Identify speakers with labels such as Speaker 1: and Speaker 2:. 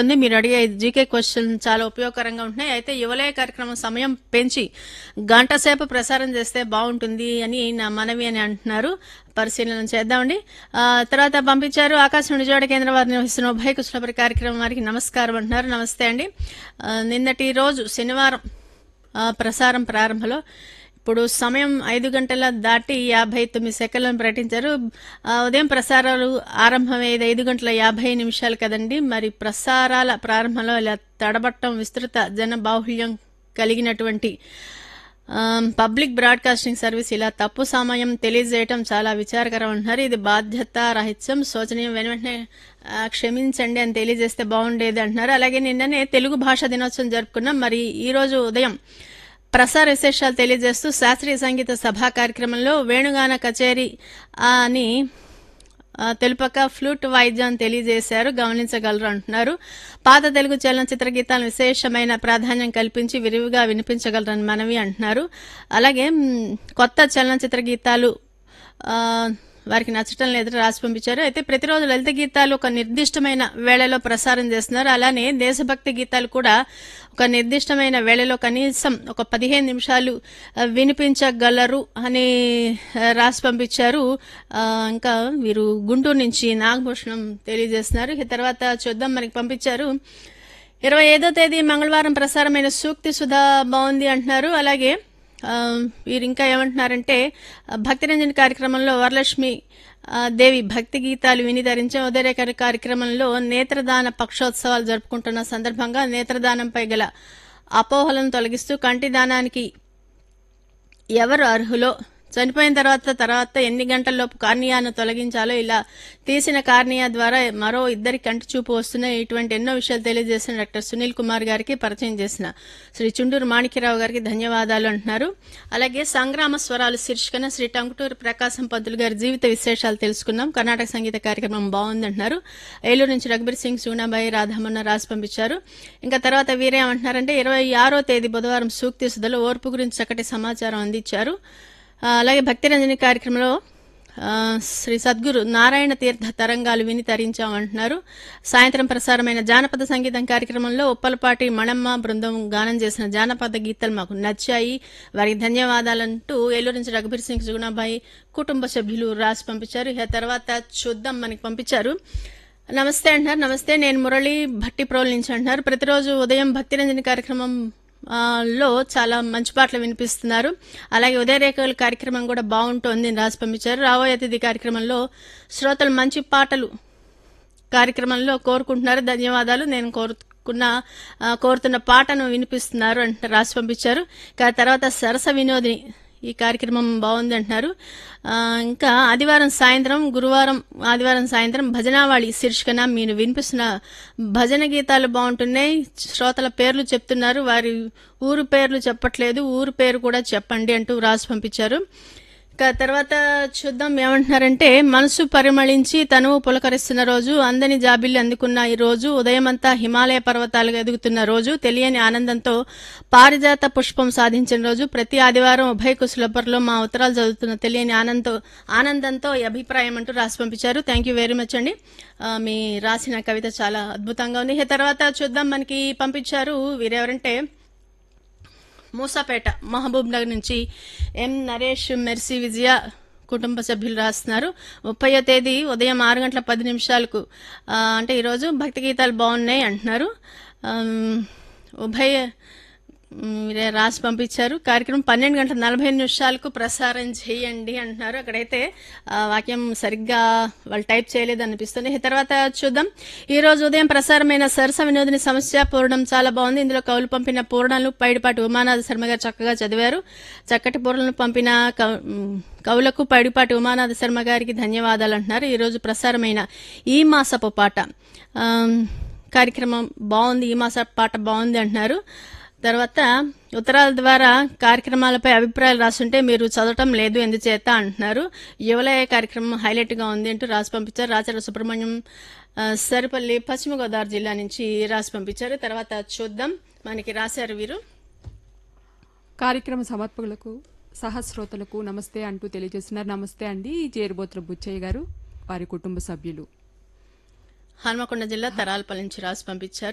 Speaker 1: ఉంటుంది మీరు అడిగే జీకే క్వశ్చన్ చాలా ఉపయోగకరంగా ఉంటున్నాయి అయితే యువలయ కార్యక్రమం సమయం పెంచి గంట సేపు ప్రసారం చేస్తే బాగుంటుంది అని నా మనవి అని అంటున్నారు పరిశీలన చేద్దామండి ఆ, తర్వాత పంపించారు ఆకాశం నిజవాడ కేంద్ర వారు నిర్వహిస్తున్న ఉభయ కుశలపరి కార్యక్రమం వారికి నమస్కారం అంటున్నారు నమస్తే అండి ఆ, నిన్నటి రోజు శనివారం ఆ, ప్రసారం ప్రారంభంలో ఇప్పుడు సమయం ఐదు గంటల దాటి యాభై తొమ్మిది సెకండ్లను ప్రకటించారు ఆ, ఉదయం ప్రసారాలు ఆరంభమయ్యేది ఐదు గంటల యాభై నిమిషాలు కదండి మరి ప్రసారాల ప్రారంభంలో ఇలా తడబట్టం విస్తృత జన బాహుళ్యం కలిగినటువంటి ఆమ్, పబ్లిక్ బ్రాడ్కాస్టింగ్ సర్వీస్ ఇలా తప్పు సమయం తెలియజేయటం చాలా విచారకరం అంటున్నారు ఇది బాధ్యత రహిత్యం శోచనీయం వెను వెంటనే ఆ, క్షమించండి అని తెలియజేస్తే బాగుండేది అంటున్నారు అలాగే నిన్ననే తెలుగు భాషా దినోత్సవం జరుపుకున్నాం మరి ఈ రోజు ఉదయం ప్రసార విశేషాలు తెలియజేస్తూ శాస్త్రీయ సంగీత సభా కార్యక్రమంలో వేణుగాన కచేరీ ఆ, అని ఆ, తెలుపక ఫ్లూట్ వాయిద్యం తెలియజేశారు గమనించగలరు అంటున్నారు పాత తెలుగు చలనచిత్ర గీతాలను విశేషమైన ప్రాధాన్యం కల్పించి విరివిగా వినిపించగలరని మనవి అంటున్నారు అలాగే మ్, కొత్త చలనచిత్ర గీతాలు ఆ, వారికి నచ్చటం లేదని రాసి పంపించారు అయితే ప్రతిరోజు లలిత గీతాలు ఒక నిర్దిష్టమైన వేళలో ప్రసారం చేస్తున్నారు అలానే దేశభక్తి గీతాలు కూడా ఒక నిర్దిష్టమైన వేళలో కనీసం ఒక పదిహేను నిమిషాలు ఆ, వినిపించగలరు అని ఆ, రాసి పంపించారు ఆ, ఇంకా వీరు గుంటూరు నుంచి నాగభూషణం తెలియజేస్తున్నారు ఇక తర్వాత చూద్దాం మనకి పంపించారు ఇరవై ఐదో తేదీ మంగళవారం ప్రసారమైన సూక్తి సుధా బాగుంది అంటున్నారు అలాగే ఆ, వీరు ఇంకా ఏమంటున్నారంటే ఆ, భక్తిరంజన్ కార్యక్రమంలో వరలక్ష్మి ఆ, దేవి భక్తి గీతాలు విని ధరించే ఉదయరేఖ కార్యక్రమంలో నేత్రదాన పక్షోత్సవాలు జరుపుకుంటున్న సందర్భంగా నేత్రదానంపై గల అపోహలను తొలగిస్తూ కంటి దానానికి ఎవరు అర్హులో చనిపోయిన తర్వాత తర్వాత ఎన్ని గంటల్లోపు కార్నియాను తొలగించాలో ఇలా తీసిన కార్నియా ద్వారా మరో ఇద్దరి కంటి చూపు వస్తున్నాయి ఇటువంటి ఎన్నో విషయాలు తెలియజేసిన డాక్టర్ సునీల్ కుమార్ గారికి పరిచయం చేసిన శ్రీ చుండూరు మాణిక్యరావు గారికి ధన్యవాదాలు అంటున్నారు అలాగే సంగ్రామ స్వరాలు శీర్షికన శ్రీ టంకుటూరు ప్రకాశం పంతులు గారి జీవిత విశేషాలు తెలుసుకున్నాం కర్ణాటక సంగీత కార్యక్రమం బాగుంది అంటున్నారు ఏలూరు నుంచి రఘుబీర్ సింగ్ సూనాబాయి రాధమన్న రాసి పంపించారు ఇంకా తర్వాత వీరేమంటున్నారంటే ఇరవై ఆరో తేదీ బుధవారం సూక్తి సుధలో ఓర్పు గురించి చక్కటి సమాచారం అందించారు ఆ, అలాగే భక్తిరంజని కార్యక్రమంలో ఆ, శ్రీ సద్గురు నారాయణ తీర్థ తరంగాలు విని తరించామంటున్నారు సాయంత్రం ప్రసారమైన జానపద సంగీతం కార్యక్రమంలో ఉప్పలపాటి మణమ్మ బృందం గానం చేసిన జానపద గీతాలు మాకు నచ్చాయి వారికి ధన్యవాదాలంటూ ఏలూరు నుంచి రఘుబీర్ సింగ్ సుగుణాబాయి కుటుంబ సభ్యులు రాసి పంపించారు ఇక తర్వాత చూద్దాం మనకి పంపించారు నమస్తే అంటున్నారు నమస్తే నేను మురళి భట్టిప్రోల్ నుంచి అంటున్నారు ప్రతిరోజు ఉదయం భక్తిరంజని కార్యక్రమం ఆ, లో చాలా మంచి పాటలు వినిపిస్తున్నారు అలాగే ఉదయరేఖల కార్యక్రమం కూడా బాగుంటోంది అని రాసి పంపించారు రాబోయే అతిథి కార్యక్రమంలో శ్రోతలు మంచి పాటలు కార్యక్రమంలో కోరుకుంటున్నారు ధన్యవాదాలు నేను కోరుకున్న ఆ, కోరుతున్న పాటను వినిపిస్తున్నారు అంటే రాసి పంపించారు ఇక తర్వాత సరస వినోదిని ఈ కార్యక్రమం బాగుంది అంటున్నారు ఆ, ఇంకా ఆదివారం సాయంత్రం గురువారం ఆదివారం సాయంత్రం భజనావాళి శీర్షికన మీరు వినిపిస్తున్న భజన గీతాలు బాగుంటున్నాయి శ్రోతల పేర్లు చెప్తున్నారు వారి ఊరు పేర్లు చెప్పట్లేదు ఊరు పేరు కూడా చెప్పండి అంటూ రాసి పంపించారు ఇక తర్వాత చూద్దాం ఏమంటున్నారంటే మనసు పరిమళించి తనువు పులకరిస్తున్న రోజు అందని జాబిల్లి అందుకున్న ఈ రోజు ఉదయమంతా హిమాలయ పర్వతాలుగా ఎదుగుతున్న రోజు తెలియని ఆనందంతో పారిజాత పుష్పం సాధించిన రోజు ప్రతి ఆదివారం ఉభయ కుశలపర్లో మా ఉత్తరాలు చదువుతున్న తెలియని ఆనందంతో ఆనందంతో ఈ అభిప్రాయం అంటూ రాసి పంపించారు థ్యాంక్ యూ వెరీ మచ్ అండి ఆ, మీ రాసిన కవిత చాలా అద్భుతంగా ఉంది ఇక తర్వాత చూద్దాం మనకి పంపించారు వీరెవరంటే మూసాపేట మహబూబ్ నగర్ నుంచి ఎం నరేష్ మెర్సీ విజయ కుటుంబ సభ్యులు రాస్తున్నారు ముప్పయో తేదీ ఉదయం ఆరు గంటల పది నిమిషాలకు ఆ, అంటే ఈరోజు భక్తి గీతాలు బాగున్నాయి అంటున్నారు ఆమ్, ఉభయ ఉమ్, మీరే రాసి పంపించారు కార్యక్రమం పన్నెండు గంటల నలభై నిమిషాలకు ప్రసారం చేయండి అంటున్నారు అక్కడైతే ఆ, వాక్యం సరిగ్గా వాళ్ళు టైప్ చేయలేదు అనిపిస్తుంది ఇక తర్వాత చూద్దాం ఈ రోజు ఉదయం ప్రసారమైన సరస వినోదిని సమస్య పూర్ణం చాలా బాగుంది ఇందులో కవులు పంపిన పూర్ణాలు పైడిపాటి ఉమానాథ శర్మ గారు చక్కగా చదివారు చక్కటి పూర్ణలను పంపిన కవు- ఉమ్, కవులకు పైడిపాటి ఉమానాథ శర్మ గారికి ధన్యవాదాలు అంటున్నారు ఈ రోజు ప్రసారమైన ఈ మాసపు పాట ఆమ్, కార్యక్రమం బాగుంది ఈ మాస పాట బాగుంది అంటున్నారు తర్వాత ఉత్తరాల ద్వారా కార్యక్రమాలపై అభిప్రాయాలు రాస్తుంటే మీరు చదవటం లేదు ఎందుచేత అంటున్నారు యువలయ కార్యక్రమం హైలైట్ గా ఉంది అంటూ రాసి పంపించారు రాచర సుబ్రహ్మణ్యం ఆ, సరిపల్లి పశ్చిమ గోదావరి జిల్లా నుంచి రాసి పంపించారు తర్వాత చూద్దాం మనకి రాశారు వీరు
Speaker 2: కార్యక్రమ సమర్పకులకు సహస్రోతలకు నమస్తే అంటూ తెలియజేస్తున్నారు నమస్తే అండి జేరుబోతుల బుచ్చయ్య గారు వారి కుటుంబ సభ్యులు
Speaker 1: హన్మకొండ జిల్లా తరాలపల్లి నుంచి రాసి పంపించారు